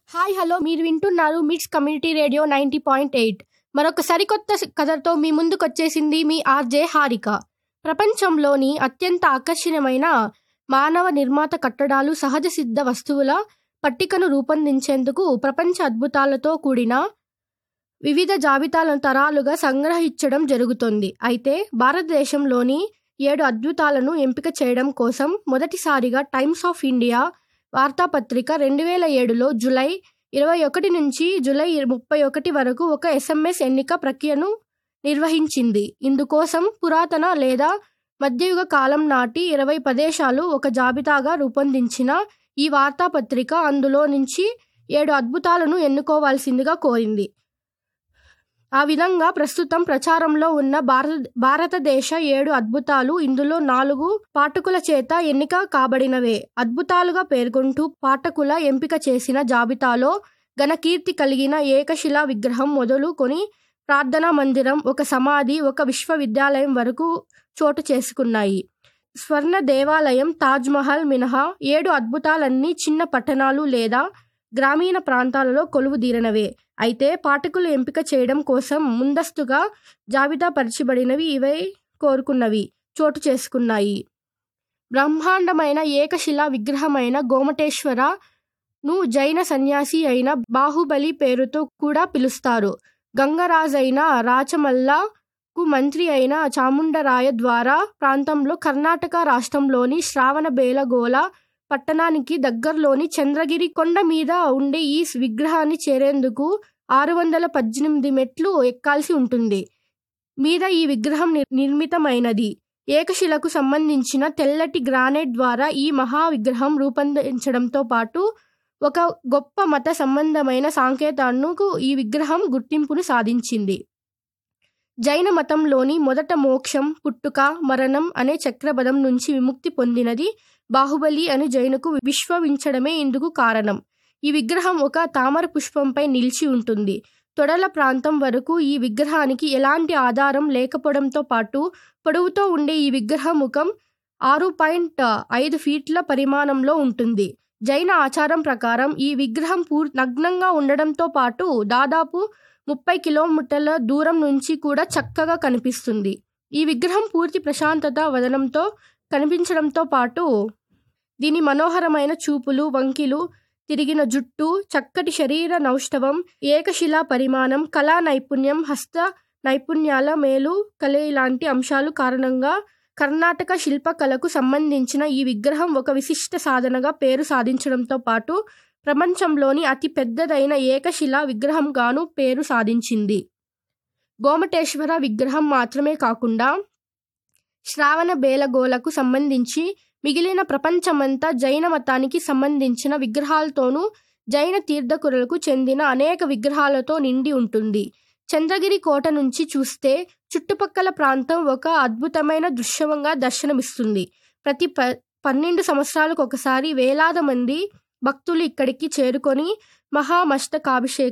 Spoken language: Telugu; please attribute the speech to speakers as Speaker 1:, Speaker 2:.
Speaker 1: హాయ్ హలో మీరు వింటున్నారు mix community radio ninety point eight మరొక సరికొత్త స్- కథతో మీ ముందుకొచ్చేసింది మీ ఆర్జే హారిక ప్రపంచంలోని అత్యంత ఆకర్షణీయమైన మానవ నిర్మాత కట్టడాలు సహజ సిద్ధ వస్తువుల పట్టికను రూపొందించేందుకు ప్రపంచ అద్భుతాలతో కూడిన వివిధ జాబితాలను తరాలుగా సంగ్రహించడం జరుగుతోంది అయితే భారతదేశంలోని ఏడు అద్భుతాలను ఎంపిక చేయడం కోసం మొదటిసారిగా టైమ్స్ ఆఫ్ ఇండియా వార్తాపత్రిక రెండు వేల ఏడులో జూలై ఇరవై ఒకటి నుంచి జూలై ముప్పై ఒకటి వరకు ఒక ఎస్ఎంఎస్ ఎన్నిక ప్రక్రియను నిర్వహించింది ఇందుకోసం పురాతన లేదా మధ్యయుగ కాలం నాటి ఇరవై ప్రదేశాలు ఒక జాబితాగా రూపొందించిన ఈ వార్తాపత్రిక అందులో నుంచి ఏడు అద్భుతాలను ఎన్నుకోవాల్సిందిగా కోరింది ఆ విధంగా ప్రస్తుతం ప్రచారంలో ఉన్న భారత భారతదేశ ఏడు అద్భుతాలు ఇందులో నాలుగు పాఠకుల చేత ఎన్నిక కాబడినవే అద్భుతాలుగా పేర్కొంటూ పాఠకుల ఎంపిక చేసిన జాబితాలో ఘనకీర్తి కలిగిన ఏకశిలా విగ్రహం మొదలుకొని ప్రార్థనా మందిరం ఒక సమాధి ఒక విశ్వవిద్యాలయం వరకు చోటు చేసుకున్నాయి స్వర్ణ దేవాలయం తాజ్మహల్ మినహా ఏడు అద్భుతాలన్నీ చిన్న పట్టణాలు లేదా గ్రామీణ ప్రాంతాలలో కొలువుదీరినవే అయితే పాఠకులు ఎంపిక చేయడం కోసం ముందస్తుగా జాబితా పరచబడినవి ఇవే కోరుకున్నవి చోటు చేసుకున్నాయి బ్రహ్మాండమైన ఏకశిలా విగ్రహమైన గోమటేశ్వర ను జైన సన్యాసి అయిన బాహుబలి పేరుతో కూడా పిలుస్తారు గంగరాజైన రాచమల్లకు మంత్రి అయిన చాముండరాయ ద్వారా ప్రాంతంలో కర్ణాటక రాష్ట్రంలోని శ్రావణబేలగోల పట్టణానికి దగ్గరలోని చంద్రగిరి కొండ మీద ఉండే ఈ విగ్రహాన్ని చేరేందుకు ఆరు వందల పద్దెనిమిది మెట్లు ఎక్కాల్సి ఉంటుంది మీద ఈ విగ్రహం నిర్- నిర్మితమైనది ఏకశిలకు సంబంధించిన తెల్లటి గ్రానైట్ ద్వారా ఈ మహా విగ్రహం రూపొందించడంతో పాటు ఒక గొప్ప మత సంబంధమైన సాంకేతానికి ఈ విగ్రహం గుర్తింపును సాధించింది జైన మతంలోని మొదట మోక్షం పుట్టుక మరణం అనే చక్రపదం నుంచి విముక్తి పొందినది బాహుబలి అని జైనుకు విశ్వవించడమే ఇందుకు కారణం ఈ విగ్రహం ఒక తామర పుష్పంపై నిలిచి ఉంటుంది తొడల ప్రాంతం వరకు ఈ విగ్రహానికి ఎలాంటి ఆధారం లేకపోవడంతో పాటు పొడవుతో ఉండే ఈ విగ్రహ ముఖం ఆరు పాయింట్ ఐదు ఫీట్ల పరిమాణంలో ఉంటుంది జైన ఆచారం ప్రకారం ఈ విగ్రహం పూర్ నగ్నంగా ఉండడంతో పాటు దాదాపు ముప్పై కిలోమీటర్ల దూరం నుంచి కూడా చక్కగా కనిపిస్తుంది ఈ విగ్రహం పూర్తి ప్రశాంతత వదనంతో కనిపించడంతో పాటు దీని మనోహరమైన చూపులు వంకిలు తిరిగిన జుట్టు చక్కటి శరీర నౌష్ఠవం ఏకశిలా పరిమాణం కళా నైపుణ్యం హస్త నైపుణ్యాల మేలు కలే ఇలాంటి అంశాలు కారణంగా కర్ణాటక శిల్పకళకు సంబంధించిన ఈ విగ్రహం ఒక విశిష్ట సాధనగా పేరు సాధించడంతో పాటు ప్రపంచంలోని అతి పెద్దదైన ఏకశిలా విగ్రహంగాను పేరు సాధించింది గోమటేశ్వర విగ్రహం మాత్రమే కాకుండా శ్రావణ బేలగోలకు సంబంధించి మిగిలిన ప్రపంచమంతా జైన మతానికి సంబంధించిన విగ్రహాలతోనూ జైన తీర్థకులకు చెందిన అనేక విగ్రహాలతో నిండి ఉంటుంది చంద్రగిరి కోట నుంచి చూస్తే చుట్టుపక్కల ప్రాంతం ఒక అద్భుతమైన దృశ్యంగా దర్శనమిస్తుంది ప్రతి ప పన్నెండు సంవత్సరాలకు ఒకసారి వేలాది మంది భక్తులు ఇక్కడికి చేరుకొని మహామస్తకాభిషేకం